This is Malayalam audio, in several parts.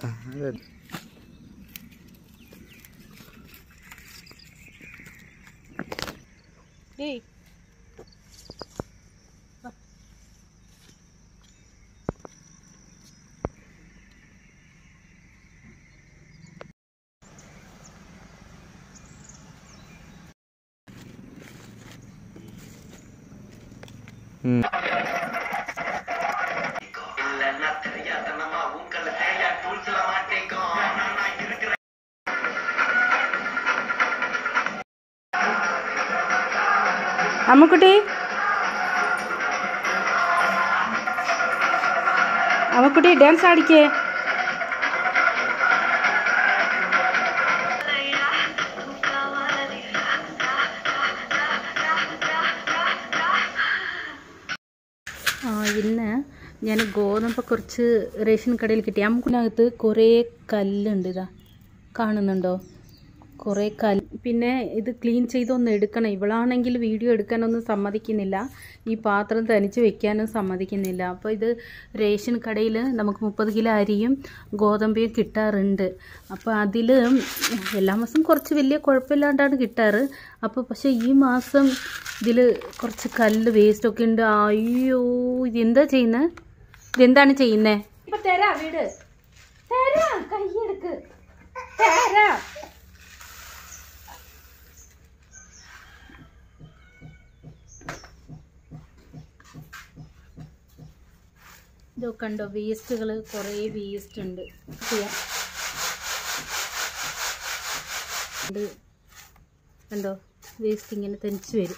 ഏയ് അമ്മക്കുട്ടി അമ്മക്കുട്ടി ഡാൻസ് ആടിക്കേ ആ ഇന്ന് ഞാൻ ഗോതമ്പ് കുറച്ച് റേഷൻ കടയിൽ കിട്ടി നമുക്കിനകത്ത് കുറേ കല്ലുണ്ട് ഇതാ കാണുന്നുണ്ടോ കുറേ കല്ല് പിന്നെ ഇത് ക്ലീൻ ചെയ്തൊന്ന് എടുക്കണം ഇവളാണെങ്കിൽ വീഡിയോ എടുക്കാനൊന്നും സമ്മതിക്കുന്നില്ല ഈ പാത്രം തനിച്ച് വെക്കാനും സമ്മതിക്കുന്നില്ല അപ്പോൾ ഇത് റേഷൻ കടയിൽ നമുക്ക് മുപ്പത് കിലോ അരിയും ഗോതമ്പയും കിട്ടാറുണ്ട് അപ്പോൾ അതിൽ എല്ലാ മാസം കുറച്ച് വലിയ കുഴപ്പമില്ലാണ്ടാണ് കിട്ടാറ് അപ്പോൾ പക്ഷേ ഈ മാസം ഇതിൽ കുറച്ച് കല്ല് വേസ്റ്റൊക്കെ ഉണ്ട് അയ്യോ ഇതെന്താ ചെയ്യുന്നത് ഇതെന്താണ് ചെയ്യുന്നത് ഇപ്പം തരാം വീട് തരാം കൈയെടുക്ക് തരാം ഇതൊക്കെ കണ്ടോ വേസ്റ്റുകൾ കുറേ വേസ്റ്റ് ഉണ്ട് ചെയ്യാം ഇത് കണ്ടോ വേസ്റ്റ് ഇങ്ങനെ തെനിച്ച് വരും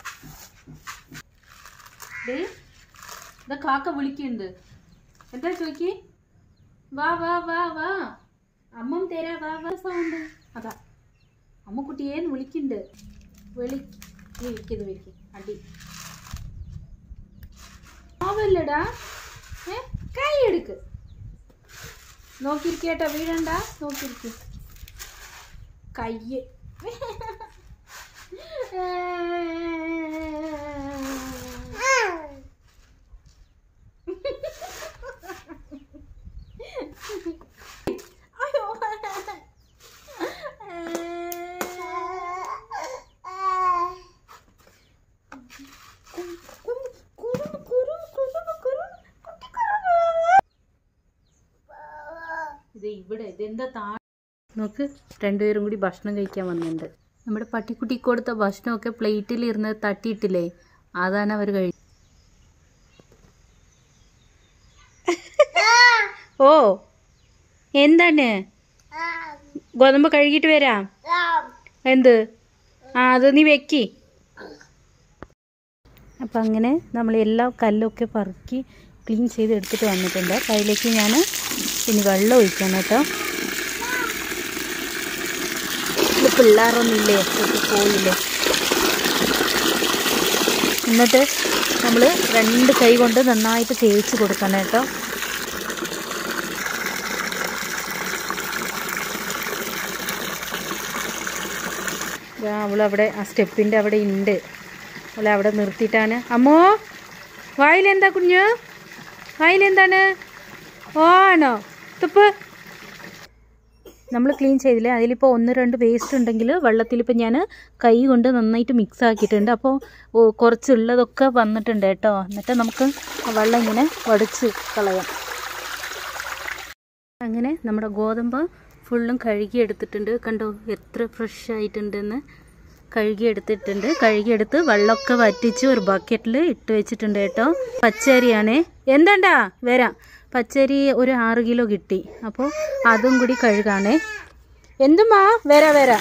ദേ, ഇതാ കാക്ക വിളിക്കുന്നുണ്ട് എന്താ ചോദിക്ക് വാ വാ വാ വാ അമ്മം തരാ വാ വാ സൗണ്ട് അതാ അമ്മക്കുട്ടിയേന്ന് വിളിക്കുന്നുണ്ട് വിളി വിളിക്കത് വിളിക്ക് അടി ആവല്ലടാ ഏ കൈ എടുക്ക് നോക്കിയിരിക്കേട്ടോ വീഴണ്ട നോക്കിയിരിക്കും കയ്യ് അയ്യോ. കുരു, കുരു, കുരു, കുരു, കുട്ടി കുരു. ഇത് ഇവിടെ ഇതെന്താ താ നോക്ക് രണ്ടുപേരും കൂടി ഭക്ഷണം കഴിക്കാൻ വന്നിട്ടുണ്ട് നമ്മുടെ പട്ടിക്കുട്ടി കൊടുത്ത ഭക്ഷണമൊക്കെ പ്ലേറ്റിൽ ഇരുന്ന് തട്ടിയിട്ടില്ലേ അതാണ് അവർ കഴി ഓ എന്താണ് ഗോതമ്പ് കഴുകിയിട്ട് വരാം എന്ത് ആ അത് നീ വെക്കി അപ്പം അങ്ങനെ നമ്മൾ എല്ലാ കല്ലൊക്കെ പറക്കി ക്ലീൻ ചെയ്ത് എടുത്തിട്ട് വന്നിട്ടുണ്ട് അപ്പം അതിലേക്ക് ഞാൻ ഇനി വെള്ളം ഒഴിക്കണം കേട്ടോ ഇത് പിള്ളേരൊന്നും ഇല്ലേ ഒക്കെ പോയില്ലേ എന്നിട്ട് നമ്മൾ രണ്ട് കൈ കൊണ്ട് നന്നായിട്ട് തേച്ച് കൊടുക്കണം കേട്ടോ ദാ അവളവിടെ ആ സ്റ്റെപ്പിൻ്റെ അവിടെ ഉണ്ട് അവളെ അവിടെ നിർത്തിയിട്ടാണ് അമ്മോ വായിലെന്താ കുഞ്ഞ് വായിലെന്താണ് ഓ ആണോ തുപ്പ് നമ്മൾ ക്ലീൻ ചെയ്തില്ലേ അതിലിപ്പോൾ ഒന്ന് രണ്ട് വേസ്റ്റ് ഉണ്ടെങ്കിൽ വെള്ളത്തിലിപ്പോൾ ഞാൻ കൈ കൊണ്ട് നന്നായിട്ട് മിക്സ് ആക്കിയിട്ടുണ്ട് അപ്പോൾ ഓ, കുറച്ചുള്ളതൊക്കെ വന്നിട്ടുണ്ട് കേട്ടോ എന്നിട്ട് നമുക്ക് ആ വെള്ളം ഇങ്ങനെ വടിച്ച് കളയാം അങ്ങനെ നമ്മുടെ ഗോതമ്പ് ഫുള്ളും കഴുകി എടുത്തിട്ടുണ്ട് കണ്ടോ എത്ര ഫ്രഷ് ആയിട്ടുണ്ടെന്ന് കഴുകി എടുത്തിട്ടുണ്ട് കഴുകിയെടുത്ത് വെള്ളമൊക്കെ വറ്റിച്ച് ഒരു ബക്കറ്റിൽ ഇട്ട് വെച്ചിട്ടുണ്ട് കേട്ടോ പച്ചരിയാണേ എന്താണ്ടാ വരാം പച്ചരി ഒരു ആറ് കിലോ കിട്ടി അപ്പോൾ അതും കൂടി കഴുകാണേ എന്തുമാ വരാ വരാ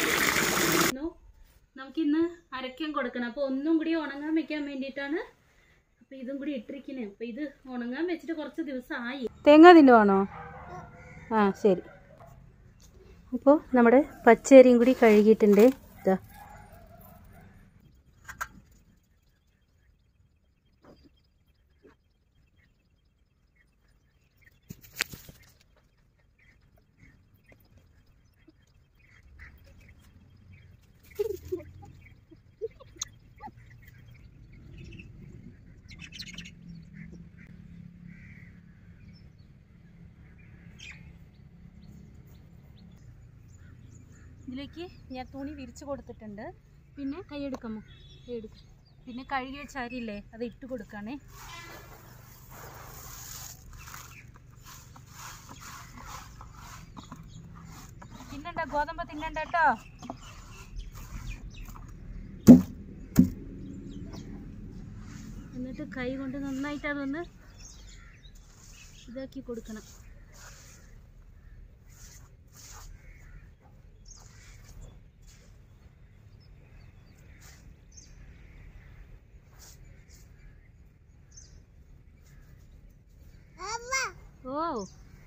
നമുക്കിന്ന് അരയ്ക്കാൻ കൊടുക്കണം അപ്പോൾ ഒന്നും കൂടി ഉണങ്ങാൻ വെക്കാൻ വേണ്ടിയിട്ടാണ് അപ്പോൾ ഇതും കൂടി ഇട്ടിരിക്കണേ അപ്പോൾ ഇത് ഉണങ്ങാൻ വെച്ചിട്ട് കുറച്ച് ദിവസമായി തേങ്ങ തിന്നുവാണോ ആ ശരി അപ്പോൾ നമ്മുടെ പച്ചരിയും കൂടി കഴുകിയിട്ടുണ്ട് ഇതാ ഇതിലേക്ക് ഞാൻ തുണി വിരിച്ചു കൊടുത്തിട്ടുണ്ട് പിന്നെ കൈ എടുക്കാമോ കൈ എടുക്കാം പിന്നെ കഴുകിയ ചരിയില്ലേ അത് ഇട്ട് കൊടുക്കാണേ തിന്നണ്ട ഗോതമ്പ് തിന്നണ്ട കേട്ടോ എന്നിട്ട് കൈ കൊണ്ട് നന്നായിട്ട് അതൊന്ന് ഇതാക്കി കൊടുക്കണം ഓ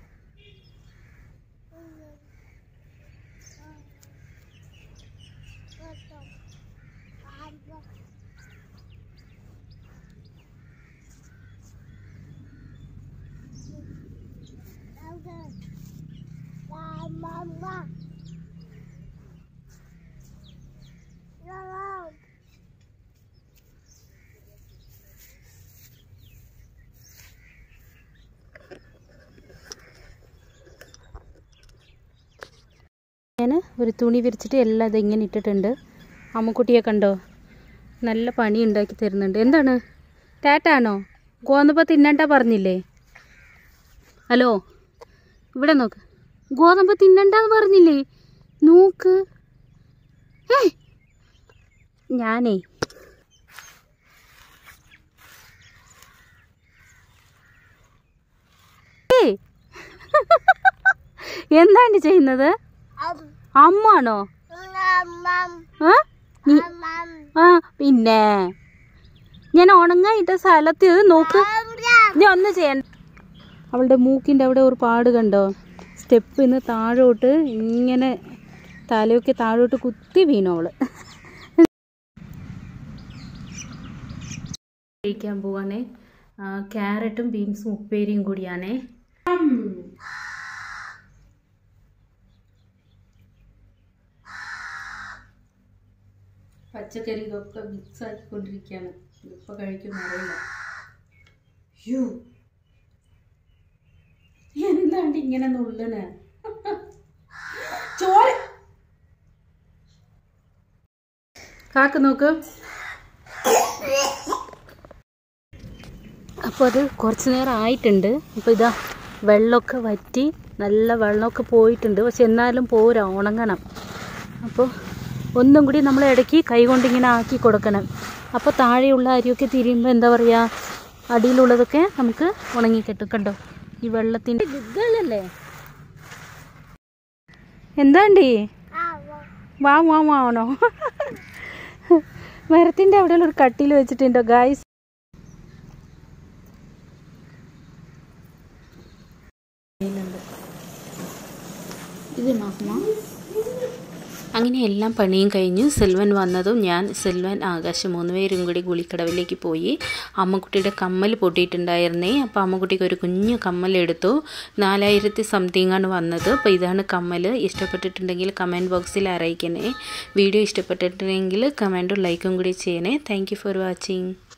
ഞാൻ ഒരു തുണി വിരിച്ചിട്ട് എല്ലാം ഇത് ഇങ്ങനെ ഇട്ടിട്ടുണ്ട് അമ്മുക്കുട്ടിയെ കണ്ടോ നല്ല പണി ഉണ്ടാക്കി തരുന്നുണ്ട് എന്താണ് ടാറ്റാണോ ഗോതമ്പ് തിന്നണ്ട പറഞ്ഞില്ലേ ഹലോ ഇവിടെ നോക്ക് ഗോതമ്പ് തിന്നണ്ടെന്ന് പറഞ്ഞില്ലേ നോക്ക് ഏ ഞാനേ ഏയ് എന്താണ് ചെയ്യുന്നത് അമ്മാണോ ആ നീ- ആ പിന്നെ ഞാൻ ഉണങ്ങായിട്ട സ്ഥലത്ത് നോക്ക് നീ ഒന്ന് ചെയ്യണ്ട അവളുടെ മൂക്കിൻ്റെ അവിടെ ഒരു പാട് കണ്ടോ സ്റ്റെപ്പിൽ നിന്ന് താഴോട്ട് ഇങ്ങനെ തലയൊക്കെ താഴോട്ട് കുത്തി വീണു അവള് കഴിക്കാൻ പോവാണേ ആ, ക്യാരറ്റും ബീൻസും ഉപ്പേരിയും കൂടിയാണേ പച്ചക്കറികളൊക്കെ മിക്സ് ആക്കിക്കൊണ്ടിരിക്കുകയാണ് ഇപ്പൊ കഴിക്കും അറിയില്ല യോ എന്താണ്ട് ഇങ്ങനെ നുള്ളണ് ചോര കാക്ക നോക്ക് അപ്പോൾ അത് കുറച്ച് നേരം ആയിട്ടുണ്ട് അപ്പോൾ ഇതാ വെള്ളമൊക്കെ വറ്റി നല്ല വെള്ളമൊക്കെ പോയിട്ടുണ്ട് പക്ഷെ എന്നാലും പോരാ ഉണങ്ങണം അപ്പോൾ ഒന്നും കൂടി നമ്മൾ ഇടയ്ക്ക് കൈ കൊണ്ട് ഇങ്ങനെ ആക്കി കൊടുക്കണം അപ്പോൾ താഴെയുള്ള അരിയൊക്കെ തിരിയുമ്പോൾ എന്താ പറയുക അടിയിലുള്ളതൊക്കെ നമുക്ക് ഉണങ്ങിക്കിട്ടും കണ്ടോ ഈ വെള്ളത്തിൻ്റെ ഗുഗ്ഗലല്ലേ എന്താണ്ടി വാ വാ വാണോ മരത്തിൻ്റെ അവിടെ ഒരു കട്ടിൽ വെച്ചിട്ടുണ്ടോ ഗായ്സ് ഇത് നോക്കുമോ അങ്ങനെ എല്ലാം പണിയും കഴിഞ്ഞ് സെൽവൻ വന്നതും ഞാൻ സെൽവൻ ആകാശം മൂന്ന് പേരും കൂടി ഗുളിക്കടവിലേക്ക് പോയി അമ്മക്കുട്ടിയുടെ കമ്മൽ പൊട്ടിയിട്ടുണ്ടായിരുന്നേ അപ്പോൾ അമ്മക്കുട്ടിക്ക് ഒരു കുഞ്ഞു കമ്മൽ എടുത്തു നാലായിരത്തി സംതിങ് ആണ് വന്നത് അപ്പോൾ ഇതാണ് കമ്മൽ ഇഷ്ടപ്പെട്ടിട്ടുണ്ടെങ്കിൽ കമൻറ്റ് ബോക്സിൽ അറിയിക്കണേ വീഡിയോ ഇഷ്ടപ്പെട്ടിട്ടുണ്ടെങ്കിൽ കമൻറ്റും ലൈക്കും കൂടി ചെയ്യണേ താങ്ക് ഫോർ വാച്ചിങ്